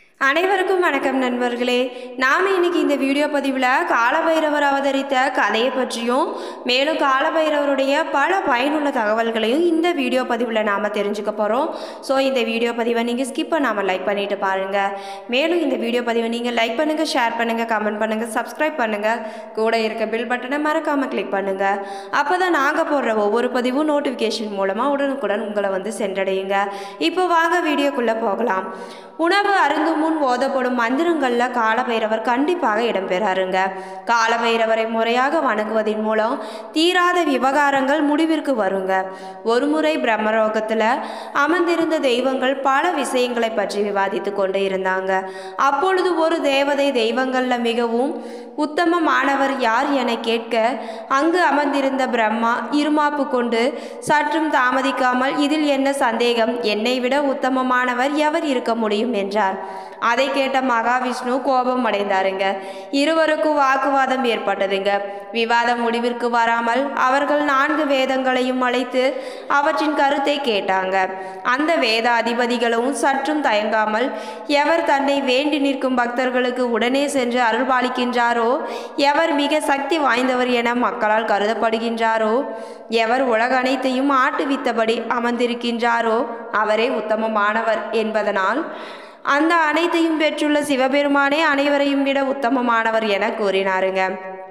அனைவருக்கும் வணக்கம் நண்பர்களே நாம் இன்னைக்கு இந்த வீடியோ பதிவில் காலபைரவர் அவதரித்த கதையை பற்றியும் மேலும் காலபைரவருடைய பல பயனுள்ள தகவல்களையும் இந்த வீடியோ பதிவில் நாம் தெரிஞ்சுக்க போகிறோம் ஸோ இந்த வீடியோ பதிவை நீங்கள் ஸ்கிப் பண்ணாமல் லைக் பண்ணிட்டு பாருங்கள் மேலும் இந்த வீடியோ பதிவை நீங்கள் லைக் பண்ணுங்கள் ஷேர் பண்ணுங்கள் கமெண்ட் பண்ணுங்கள் சப்ஸ்கிரைப் பண்ணுங்கள் கூட இருக்க பில் பட்டனை மறக்காமல் கிளிக் பண்ணுங்கள் அப்போ தான் நாங்கள் போடுற ஒவ்வொரு பதிவும் நோட்டிஃபிகேஷன் மூலமாக உடனுக்குடன் உங்களை வந்து சென்றடையுங்க இப்போ வாங்க வீடியோக்குள்ளே போகலாம் உணவு அருந்தும் முன் ஓதப்படும் மந்திரங்களில் காலபைரவர் கண்டிப்பாக இடம்பெறாருங்க காலபைரவரை முறையாக வணங்குவதன் மூலம் தீராத விவகாரங்கள் முடிவிற்கு வருங்க ஒருமுறை பிரம்மலோகத்தில் அமர்ந்திருந்த தெய்வங்கள் பல விஷயங்களை பற்றி விவாதித்து கொண்டு இருந்தாங்க அப்பொழுது ஒரு தேவதை தெய்வங்களில் மிகவும் உத்தமமானவர் யார் என கேட்க அங்கு அமர்ந்திருந்த பிரம்மா இருமாப்பு கொண்டு சற்றும் தாமதிக்காமல் இதில் என்ன சந்தேகம் என்னை விட உத்தமமானவர் எவர் இருக்க முடியும் என்றார் அதை கேட்ட மகாவிஷ்ணு கோபம் அடைந்தாருங்க இருவருக்கும் வாக்குவாதம் ஏற்பட்டதுங்க விவாதம் முடிவிற்கு வராமல் அவர்கள் நான்கு வேதங்களையும் அழைத்து அவற்றின் கருத்தை கேட்டாங்க அந்த வேத அதிபதிகளும் சற்றும் தயங்காமல் எவர் தன்னை வேண்டி நிற்கும் பக்தர்களுக்கு உடனே சென்று அருள்பாலிக்கின்றாரோ எவர் மிக சக்தி வாய்ந்தவர் என மக்களால் கருதப்படுகின்றாரோ எவர் உலக அனைத்தையும் ஆட்டுவித்தபடி அமர்ந்திருக்கின்றாரோ அவரே உத்தமமானவர் என்பதனால் அந்த அனைத்தையும் பெற்றுள்ள சிவபெருமானே அனைவரையும் விட உத்தமமானவர் என கூறினாருங்க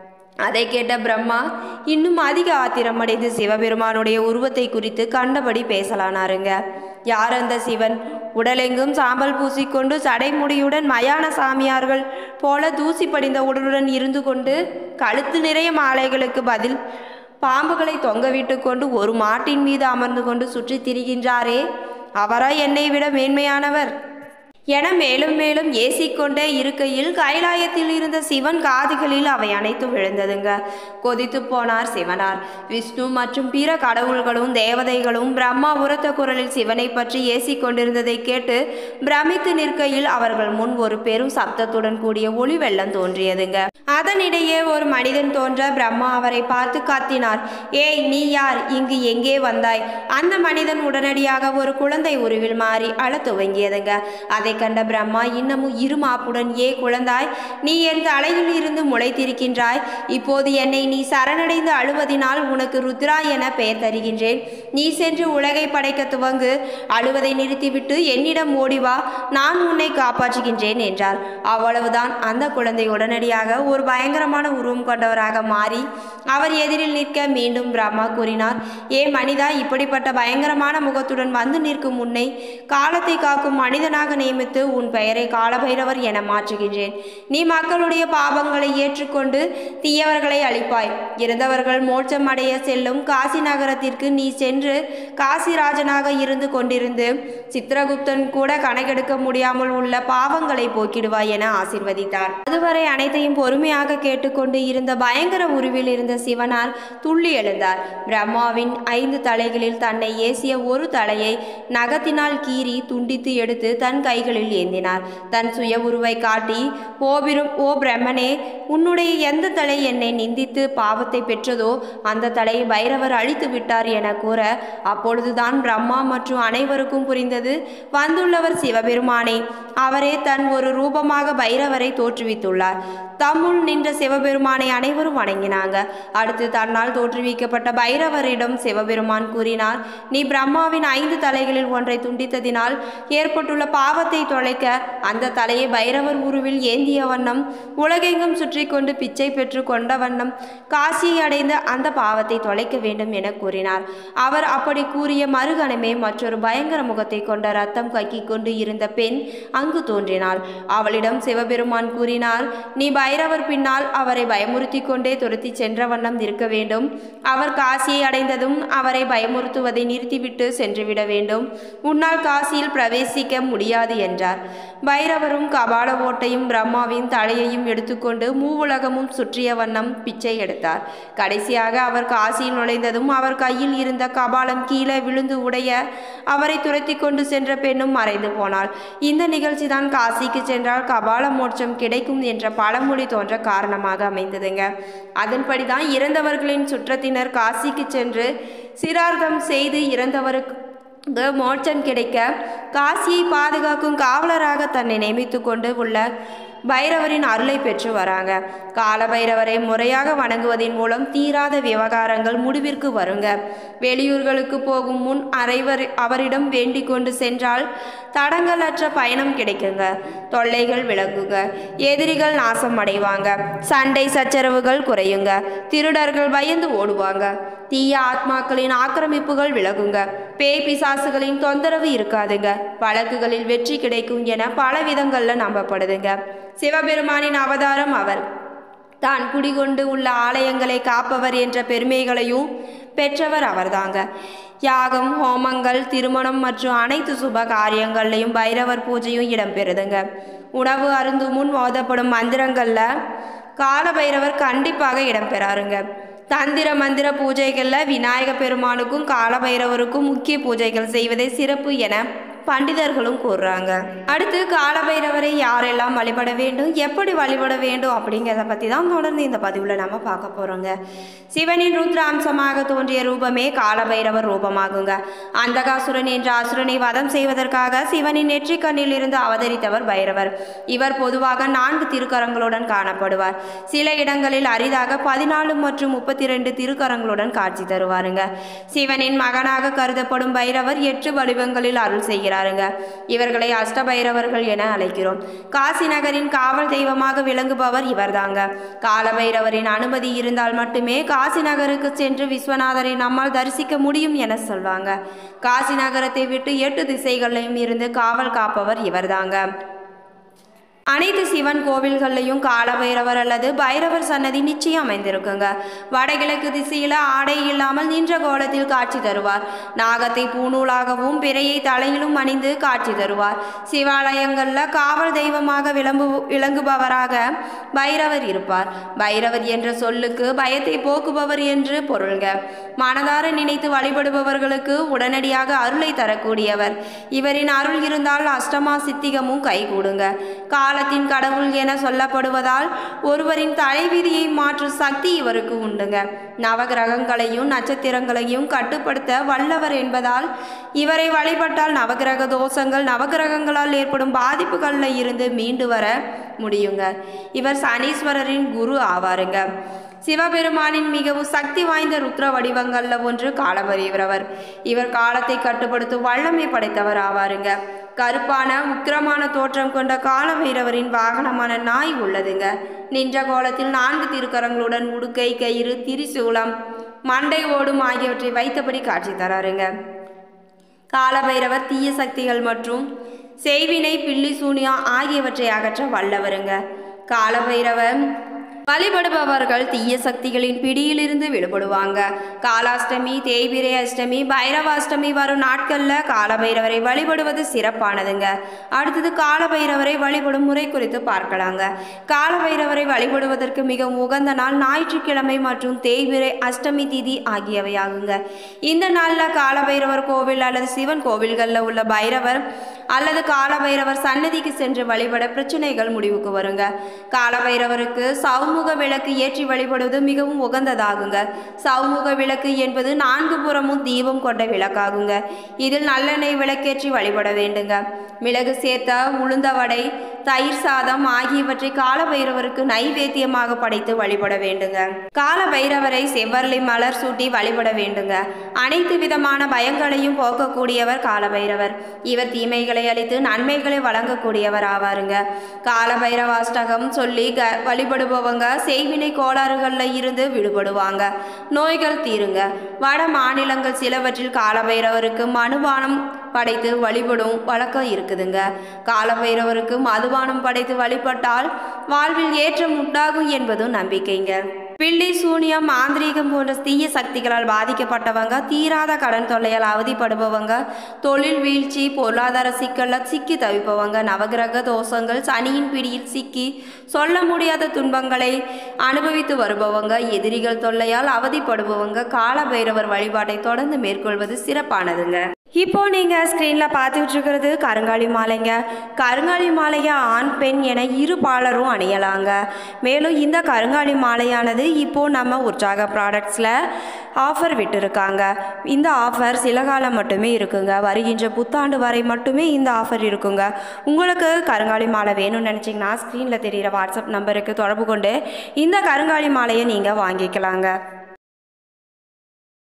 அதை கேட்ட பிரம்மா இன்னும் அதிக ஆத்திரமடைந்து சிவபெருமானுடைய உருவத்தை குறித்து கண்டபடி பேசலானாருங்க யார் அந்த சிவன் உடலெங்கும் சாம்பல் பூசிக்கொண்டு சடைமுடியுடன் மயான சாமியார்கள் போல தூசி படிந்த உடலுடன் இருந்து கொண்டு கழுத்து நிறைய மாலைகளுக்கு பதில் பாம்புகளை தொங்கவிட்டு கொண்டு ஒரு மாட்டின் மீது அமர்ந்து கொண்டு சுற்றித் திரிகின்றாரே அவரா என்னை விட மேன்மையானவர் என மேலும் மேலும் ஏசிக்கொண்டே இருக்கையில் கைலாயத்தில் இருந்த சிவன் காதுகளில் அவை அனைத்தும் விழுந்ததுங்க கொதித்து போனார் சிவனார் விஷ்ணு மற்றும் பிற கடவுள்களும் தேவதைகளும் பிரம்மா உரத்த குரலில் சிவனை பற்றி ஏசிக் கொண்டிருந்ததை கேட்டு பிரமித்து நிற்கையில் அவர்கள் முன் ஒரு பெரும் சப்தத்துடன் கூடிய ஒளி வெள்ளம் தோன்றியதுங்க அதனிடையே ஒரு மனிதன் தோன்ற பிரம்மா அவரை பார்த்து கத்தினார் ஏய் நீ யார் இங்கு எங்கே வந்தாய் அந்த மனிதன் உடனடியாக ஒரு குழந்தை உருவில் மாறி அழத் துவங்கியதுங்க அதை கண்ட பிரம்மா இன்னமும் இருமாப்புடன் ஏ குழந்தாய் நீ என் தலையில் இருந்து முளைத்திருக்கின்றாய் இப்போது என்னை நீ சரணடைந்து அழுவதினால் உனக்கு ருத்ரா என பெயர் தருகின்றேன் நீ சென்று உலகை படைக்க துவங்கு அழுவதை நிறுத்திவிட்டு என்னிடம் ஓடி வா நான் உன்னை காப்பாற்றுகின்றேன் என்றார் அவ்வளவுதான் அந்த குழந்தை உடனடியாக ஒரு பயங்கரமான உருவம் கொண்டவராக மாறி அவர் எதிரில் நிற்க மீண்டும் பிரம்மா கூறினார் ஏ மனிதா இப்படிப்பட்ட பயங்கரமான முகத்துடன் வந்து நிற்கும் உன்னை காலத்தை காக்கும் மனிதனாக நியமித்து உன் பெயரை காலபைரவர் என மாற்றுகின்றேன் நீ மக்களுடைய பாவங்களை ஏற்றுக்கொண்டு தீயவர்களை அழிப்பாய் இறந்தவர்கள் மோட்சம் அடைய செல்லும் காசி நகரத்திற்கு நீ சென்று காசிராஜனாக இருந்து கொண்டிருந்து சித்திரகுப்தன் கூட கணக்கெடுக்க முடியாமல் உள்ள பாவங்களை போக்கிடுவாய் என ஆசிர்வதித்தார் அதுவரை அனைத்தையும் பொறுமையாக கேட்டுக்கொண்டு இருந்த பயங்கர உருவில் இருந்த சிவனார் துள்ளி எழுந்தார் பிரம்மாவின் ஐந்து தலைகளில் தன்னை ஏசிய ஒரு தலையை நகத்தினால் கீறி துண்டித்து எடுத்து தன் கைகளில் ஏந்தினார் தன் சுய உருவை காட்டி ஓபிரும் ஓ பிரம்மனே உன்னுடைய எந்த தலை என்னை நிந்தித்து பாவத்தை பெற்றதோ அந்த தலையை பைரவர் அழித்து விட்டார் என கூற அப்பொழுதுதான் பிரம்மா மற்றும் அனைவருக்கும் புரிந்தது வந்துள்ளவர் சிவபெருமானே அவரே தன் ஒரு ரூபமாக பைரவரை தோற்றுவித்துள்ளார் தம்முள் நின்ற சிவபெருமானை அனைவரும் வணங்கினாங்க அடுத்து தன்னால் தோற்றுவிக்கப்பட்ட பைரவரிடம் சிவபெருமான் கூறினார் நீ பிரம்மாவின் ஐந்து தலைகளில் ஒன்றை துண்டித்ததினால் ஏற்பட்டுள்ள பாவத்தை தொலைக்க அந்த தலையை பைரவர் உருவில் ஏந்திய வண்ணம் உலகெங்கும் சுற்றி கொண்டு பிச்சை பெற்று கொண்ட வண்ணம் காசியை அடைந்த அந்த பாவத்தை தொலைக்க வேண்டும் என கூறினார் அவர் அப்படி கூறிய மறுகணமே மற்றொரு பயங்கர முகத்தை கொண்ட ரத்தம் கக்கிக் கொண்டு இருந்த பெண் அங்கு தோன்றினாள் அவளிடம் சிவபெருமான் கூறினார் நீ பைரவர் பின்னால் அவரை பயமுறுத்தி கொண்டே துரத்தி சென்ற வண்ணம் இருக்க வேண்டும் அவர் காசியை அடைந்ததும் அவரை பயமுறுத்துவதை நிறுத்திவிட்டு சென்றுவிட வேண்டும் உன்னால் காசியில் பிரவேசிக்க முடியாது என்றார் பைரவரும் கபால ஓட்டையும் பிரம்மாவின் தலையையும் எடுத்துக்கொண்டு மூவுலகமும் சுற்றிய வண்ணம் பிச்சை எடுத்தார் கடைசியாக அவர் காசியில் நுழைந்ததும் அவர் கையில் இருந்த கபாலம் கீழே விழுந்து உடைய அவரை துரத்தி கொண்டு சென்ற பெண்ணும் மறைந்து போனாள் இந்த நிகழ்ச்சி தான் காசிக்கு சென்றால் கபால மோட்சம் கிடைக்கும் என்ற பழமொழி தோன்ற காரணமாக அமைந்ததுங்க அதன்படி தான் இறந்தவர்களின் சுற்றத்தினர் காசிக்கு சென்று சிரார்த்தம் செய்து இறந்தவருக்கு க- மோட்சம் கிடைக்க காசியை பாதுகாக்கும் காவலராக தன்னை நியமித்து கொண்டு உள்ள பைரவரின் அருளை பெற்று வராங்க கால பைரவரை முறையாக வணங்குவதன் மூலம் தீராத விவகாரங்கள் முடிவிற்கு வருங்க வெளியூர்களுக்கு போகும் முன் அரைவர் அவரிடம் வேண்டிக் கொண்டு சென்றால் தடங்களற்ற பயணம் கிடைக்குங்க தொல்லைகள் விலகுங்க எதிரிகள் நாசம் அடைவாங்க சண்டை சச்சரவுகள் குறையுங்க திருடர்கள் பயந்து ஓடுவாங்க தீய ஆத்மாக்களின் ஆக்கிரமிப்புகள் விலகுங்க பேய் பிசாசுகளின் தொந்தரவு இருக்காதுங்க வழக்குகளில் வெற்றி கிடைக்கும் என பல விதங்கள்ல நம்பப்படுதுங்க சிவபெருமானின் அவதாரம் அவர் தான் குடிகொண்டு உள்ள ஆலயங்களை காப்பவர் என்ற பெருமைகளையும் பெற்றவர் அவர்தாங்க யாகம் ஹோமங்கள் திருமணம் மற்றும் அனைத்து சுப காரியங்கள்லையும் பைரவர் பூஜையும் இடம்பெறுதுங்க உணவு அருந்தும் முன் ஓதப்படும் மந்திரங்களில் கால பைரவர் கண்டிப்பாக இடம்பெறாருங்க தந்திர மந்திர பூஜைகளில் விநாயக பெருமானுக்கும் கால பைரவருக்கும் முக்கிய பூஜைகள் செய்வதே சிறப்பு என பண்டிதர்களும் கூறுறாங்க அடுத்து காலபைரவரை யாரெல்லாம் வழிபட வேண்டும் எப்படி வழிபட வேண்டும் அப்படிங்கிறத பற்றி தான் தொடர்ந்து இந்த பதிவில் நம்ம பார்க்க போகிறோங்க சிவனின் ருத்ர அம்சமாக தோன்றிய ரூபமே காலபைரவர் ரூபமாகுங்க அந்தகாசுரன் என்ற அசுரனை வதம் செய்வதற்காக சிவனின் நெற்றிக் கண்ணில் இருந்து அவதரித்தவர் பைரவர் இவர் பொதுவாக நான்கு திருக்கரங்களுடன் காணப்படுவார் சில இடங்களில் அரிதாக பதினாலு மற்றும் முப்பத்தி ரெண்டு திருக்கரங்களுடன் காட்சி தருவாருங்க சிவனின் மகனாக கருதப்படும் பைரவர் எட்டு வடிவங்களில் அருள் செய்கிறாருங்க இவர்களை அஷ்டபைரவர்கள் என அழைக்கிறோம் காசி நகரின் காவல் தெய்வமாக விளங்குபவர் இவர்தாங்க காலபைரவரின் அனுமதி இருந்தால் மட்டுமே காசி நகருக்கு சென்று விஸ்வநாதரை நம்மால் தரிசிக்க முடியும் என சொல்வாங்க காசி நகரத்தை விட்டு எட்டு திசைகளிலும் இருந்து காவல் காப்பவர் இவர்தாங்க அனைத்து சிவன் கோவில்கள்லையும் காலபைரவர் அல்லது பைரவர் சன்னதி நிச்சயம் அமைந்திருக்குங்க வடகிழக்கு திசையில் ஆடை இல்லாமல் நின்ற கோலத்தில் காட்சி தருவார் நாகத்தை பூநூலாகவும் பிறையை தலையிலும் அணிந்து காட்சி தருவார் சிவாலயங்களில் காவல் தெய்வமாக விளம்பு விளங்குபவராக பைரவர் இருப்பார் பைரவர் என்ற சொல்லுக்கு பயத்தை போக்குபவர் என்று பொருள்க மனதார நினைத்து வழிபடுபவர்களுக்கு உடனடியாக அருளை தரக்கூடியவர் இவரின் அருள் இருந்தால் அஷ்டமா சித்திகமும் கைகூடுங்க காலத்தின் கடவுள் என சொல்லப்படுவதால் ஒருவரின் தலைவிதியை மாற்றும் சக்தி இவருக்கு உண்டுங்க நவகிரகங்களையும் நட்சத்திரங்களையும் கட்டுப்படுத்த வல்லவர் என்பதால் இவரை வழிபட்டால் நவகிரக தோஷங்கள் நவகிரகங்களால் ஏற்படும் பாதிப்புகளில் இருந்து மீண்டு வர முடியுங்க இவர் சனீஸ்வரரின் குரு ஆவாருங்க சிவபெருமானின் மிகவும் சக்தி வாய்ந்த ருத்ர வடிவங்கள்ல ஒன்று காலபைரவர் இவர் காலத்தை கட்டுப்படுத்தும் வல்லமை படைத்தவர் ஆவாருங்க கருப்பான உக்கிரமான தோற்றம் கொண்ட காலபைரவரின் வாகனமான நாய் உள்ளதுங்க நின்ற கோலத்தில் நான்கு திருக்கரங்களுடன் உடுக்கை கயிறு திரிசூலம் மண்டை ஓடும் ஆகியவற்றை வைத்தபடி காட்சி தராருங்க காலபைரவர் தீய சக்திகள் மற்றும் செய்வினை பில்லி சூனியம் ஆகியவற்றை அகற்ற வல்லவருங்க காலபைரவர் வழிபடுபவர்கள் தீய சக்திகளின் பிடியிலிருந்து விடுபடுவாங்க காலாஷ்டமி தேய்பிரை அஷ்டமி பைரவாஷ்டமி வரும் நாட்களில் காலபைரவரை வழிபடுவது சிறப்பானதுங்க அடுத்தது காலபைரவரை வழிபடும் முறை குறித்து பார்க்கலாங்க காலபைரவரை வழிபடுவதற்கு மிகவும் உகந்த நாள் ஞாயிற்றுக்கிழமை மற்றும் தேய்பிரை அஷ்டமி திதி ஆகியவையாகுங்க இந்த நாளில் காலபைரவர் கோவில் அல்லது சிவன் கோவில்களில் உள்ள பைரவர் அல்லது காலபைரவர் சன்னதிக்கு சென்று வழிபட பிரச்சனைகள் முடிவுக்கு வருங்க காலபைரவருக்கு சவுமுக விளக்கு ஏற்றி வழிபடுவது மிகவும் உகந்ததாகுங்க சவுமுக விளக்கு என்பது நான்கு புறமும் தீபம் கொண்ட விளக்காகுங்க இதில் நல்லெண்ணெய் விளக்கேற்றி வழிபட வேண்டுங்க மிளகு சேர்த்த உளுந்த வடை தயிர் சாதம் ஆகியவற்றை காலபைரவருக்கு நைவேத்தியமாக படைத்து வழிபட வேண்டுங்க காலபைரவரை செவ்வரளி மலர் சூட்டி வழிபட வேண்டுங்க அனைத்து விதமான பயங்களையும் போக்கக்கூடியவர் காலபைரவர் இவர் தீமைகளை அளித்து நன்மைகளை வழங்கக்கூடியவர் ஆவாருங்க காலபைரவாஷ்டகம் சொல்லி க வழிபடுபவங்க செய்வினை கோளாறுகளில் இருந்து விடுபடுவாங்க நோய்கள் தீருங்க வட மாநிலங்கள் சிலவற்றில் காலபைரவருக்கு மனுபானம் படைத்து வழிபடும் வழக்கம் இருக்குதுங்க காலபைரவருக்கு மதுபானம் படைத்து வழிபட்டால் வாழ்வில் ஏற்றம் உண்டாகும் என்பதும் நம்பிக்கைங்க பில்லி சூனியம் மாந்திரீகம் போன்ற தீய சக்திகளால் பாதிக்கப்பட்டவங்க தீராத கடன் தொல்லையால் அவதிப்படுபவங்க தொழில் வீழ்ச்சி பொருளாதார சிக்கல்ல சிக்கி தவிப்பவங்க நவகிரக தோஷங்கள் சனியின் பிடியில் சிக்கி சொல்ல முடியாத துன்பங்களை அனுபவித்து வருபவங்க எதிரிகள் தொல்லையால் அவதிப்படுபவங்க காலபைரவர் வழிபாட்டை தொடர்ந்து மேற்கொள்வது சிறப்பானதுங்க இப்போ நீங்கள் ஸ்க்ரீனில் பார்த்துட்டு இருக்கிறது கருங்காலி மாலைங்க கருங்காலி மாலையை ஆண் பெண் என இரு பாலரும் அணியலாங்க மேலும் இந்த கருங்காலி மாலையானது இப்போ நம்ம உற்சாக ப்ராடக்ட்ஸில் ஆஃபர் விட்டுருக்காங்க இந்த ஆஃபர் சில காலம் மட்டுமே இருக்குங்க வருகின்ற புத்தாண்டு வரை மட்டுமே இந்த ஆஃபர் இருக்குங்க உங்களுக்கு கருங்காலி மாலை வேணும்னு நினச்சிங்கன்னா ஸ்க்ரீனில் தெரிகிற வாட்ஸ்அப் நம்பருக்கு தொடர்பு கொண்டு இந்த கருங்காலி மாலையை நீங்கள் வாங்கிக்கலாங்க